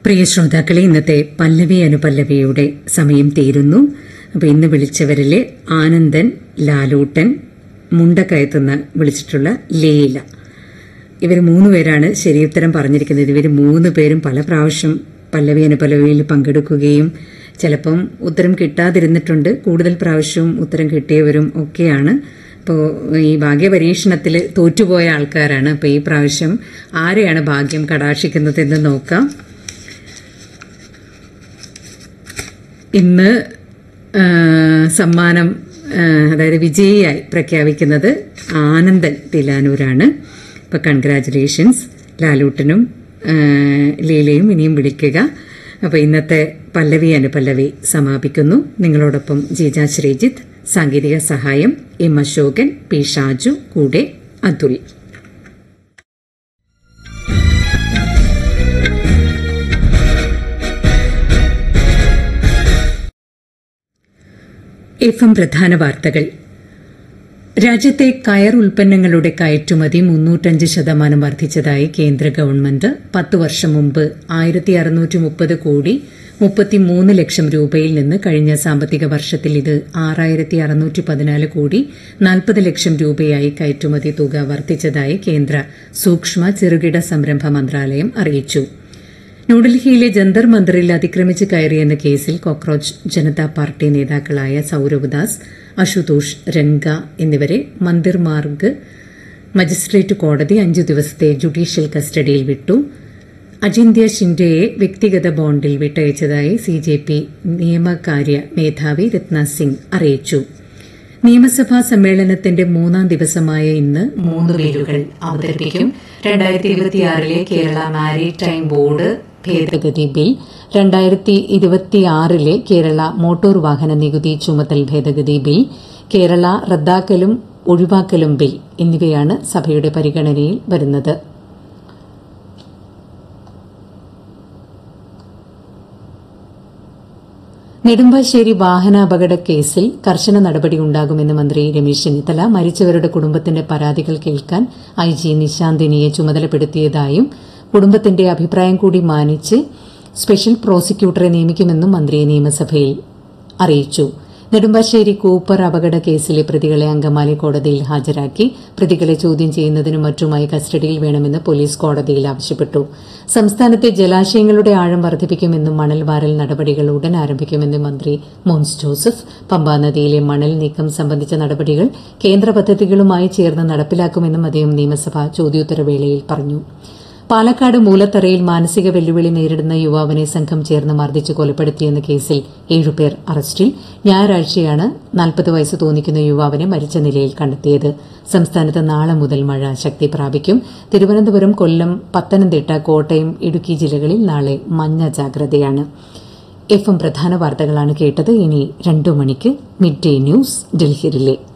പ്രിയ ശ്രോതാക്കളെ ഇന്നത്തെ പല്ലവി അനുപല്ലവിയുടെ സമയം തീരുന്നു അപ്പോൾ ഇന്ന് വിളിച്ചവരിലെ ആനന്ദൻ ലാലൂട്ടൻ മുണ്ടക്കയത്തുനിന്ന് വിളിച്ചിട്ടുള്ള ലേല ഇവർ മൂന്ന് പേരാണ് ശരിയുത്തരം പറഞ്ഞിരിക്കുന്നത് ഇവർ മൂന്ന് പേരും പല പ്രാവശ്യം പല്ലവി അനുപല്ലവിയിൽ പങ്കെടുക്കുകയും ചിലപ്പം ഉത്തരം കിട്ടാതിരുന്നിട്ടുണ്ട് കൂടുതൽ പ്രാവശ്യവും ഉത്തരം കിട്ടിയവരും ഒക്കെയാണ് അപ്പോൾ ഈ ഭാഗ്യപരീക്ഷണത്തിൽ തോറ്റുപോയ ആൾക്കാരാണ് അപ്പോൾ ഈ പ്രാവശ്യം ആരെയാണ് ഭാഗ്യം കടാക്ഷിക്കുന്നതെന്ന് നോക്കാം ഇന്ന് ആ, സമ്മാനം ആ, അതായത് വിജയിയായി പ്രഖ്യാപിക്കുന്നത് ആനന്ദൻ തിലാനൂരാണ് അപ്പോൾ കൺഗ്രാറ്റുലേഷൻസ് ലാലൂട്ടനും ആ, ലീലയും ഇനിയും വിളിക്കുക അപ്പോൾ ഇന്നത്തെ പല്ലവി അനുപല്ലവി സമാപിക്കുന്നു നിങ്ങളോടൊപ്പം ജീജ ശ്രീജിത്ത് സാങ്കേതിക സഹായം എം അശോകൻ പി ഷാജു കൂടെ അതുൽ എഫ് എം പ്രധാന വാർത്തകൾ രാജ്യത്തെ കയർ ഉൽപ്പന്നങ്ങളുടെ കയറ്റുമതി മുന്നൂറ്റഞ്ച് ശതമാനം വർദ്ധിച്ചതായി കേന്ദ്ര ഗവൺമെന്റ് പത്ത് വർഷം മുമ്പ് ആയിരത്തി അറുന്നൂറ്റി മുപ്പത് കോടി മുപ്പത്തിമൂന്ന് ലക്ഷം രൂപയിൽ നിന്ന് കഴിഞ്ഞ സാമ്പത്തിക വർഷത്തിൽ ഇത് ആറായിരത്തി അറുന്നൂറ്റി പതിനാല് കോടി നാൽപ്പത് ലക്ഷം രൂപയായി കയറ്റുമതി തുക വർദ്ധിച്ചതായി കേന്ദ്ര സൂക്ഷ്മ ചെറുകിട സംരംഭ മന്ത്രാലയം അറിയിച്ചു ന്യൂഡൽഹിയിലെ ജന്തർ മന്ദിറിൽ അതിക്രമിച്ച് കയറിയെന്ന കേസിൽ കോക്രോച്ച് ജനതാ പാർട്ടി നേതാക്കളായ സൌരവ് ദാസ് അശുതോഷ് രംഗ എന്നിവരെ മന്ദിർ മാർഗ് മജിസ്ട്രേറ്റ് കോടതി അഞ്ചു ദിവസത്തെ ജുഡീഷ്യൽ കസ്റ്റഡിയിൽ വിട്ടു അജിന്ത്യ ഷിൻഡെയെ വ്യക്തിഗത ബോണ്ടിൽ വിട്ടയച്ചതായി സി ജെ പി നിയമകാര്യ മേധാവി രത്ന സിംഗ് അറിയിച്ചു നിയമസഭാ സമ്മേളനത്തിന്റെ മൂന്നാം ദിവസമായ ഇന്ന് മൂന്ന് ബില്ലുകൾ അവതരിപ്പിക്കും രണ്ടായിരത്തി ഇരുപത്തിയാറിലെ കേരള മാരിടൈം ബോർഡ് ഭേദഗതി ബിൽ രണ്ടായിരത്തി ഇരുപത്തിയാറിലെ കേരള മോട്ടോർ വാഹന നികുതി ചുമത്തൽ ഭേദഗതി ബിൽ കേരള റദ്ദാക്കലും ഒഴിവാക്കലും ബിൽ എന്നിവയാണ് സഭയുടെ പരിഗണനയിൽ വരുന്നത് നെടുമ്പാശ്ശേരി വാഹനാപകട കേസിൽ കർശന നടപടിയുണ്ടാകുമെന്ന് മന്ത്രി രമേശ് ചെന്നിത്തല മരിച്ചവരുടെ കുടുംബത്തിന്റെ പരാതികൾ കേൾക്കാൻ ഐ ജി നിശാന്തിനിയെ ചുമതലപ്പെടുത്തിയതായും കുടുംബത്തിന്റെ അഭിപ്രായം കൂടി മാനിച്ച് സ്പെഷ്യൽ പ്രോസിക്യൂട്ടറെ നിയമിക്കുമെന്നും മന്ത്രി നിയമസഭയിൽ അറിയിച്ചു നെടുമ്പാശ്ശേരി കൂപ്പർ അപകട കേസിലെ പ്രതികളെ അങ്കമാലി കോടതിയിൽ ഹാജരാക്കി പ്രതികളെ ചോദ്യം ചെയ്യുന്നതിനും മറ്റുമായി കസ്റ്റഡിയിൽ വേണമെന്ന് പോലീസ് കോടതിയിൽ ആവശ്യപ്പെട്ടു സംസ്ഥാനത്തെ ജലാശയങ്ങളുടെ ആഴം വർദ്ധിപ്പിക്കുമെന്നും മണൽ വാരൽ നടപടികൾ ഉടൻ ആരംഭിക്കുമെന്നും മന്ത്രി മോൻസ് ജോസഫ് പമ്പാ നദിയിലെ മണൽ നീക്കം സംബന്ധിച്ച നടപടികൾ കേന്ദ്ര പദ്ധതികളുമായി ചേർന്ന് നടപ്പിലാക്കുമെന്നും അദ്ദേഹം നിയമസഭാ ചോദ്യോത്തരവേളയിൽ പറഞ്ഞു പാലക്കാട് മൂലത്തറയിൽ മാനസിക വെല്ലുവിളി നേരിടുന്ന യുവാവിനെ സംഘം ചേർന്ന് മർദ്ദിച്ച് കൊലപ്പെടുത്തിയെന്ന കേസിൽ ഏഴുപേർ അറസ്റ്റിൽ ഞായറാഴ്ചയാണ് നാൽപ്പത് വയസ്സ് തോന്നിക്കുന്ന യുവാവിനെ മരിച്ച നിലയിൽ കണ്ടെത്തിയത് സംസ്ഥാനത്ത് നാളെ മുതൽ മഴ ശക്തി പ്രാപിക്കും തിരുവനന്തപുരം കൊല്ലം പത്തനംതിട്ട കോട്ടയം ഇടുക്കി ജില്ലകളിൽ നാളെ മഞ്ഞ ജാഗ്രതയാണ് എഫ് എം പ്രധാന വാർത്തകളാണ് കേട്ടത് ഇനി രണ്ടു മണിക്ക് മിഡ് ഡേ ന്യൂസ് ഡൽഹിയിലെ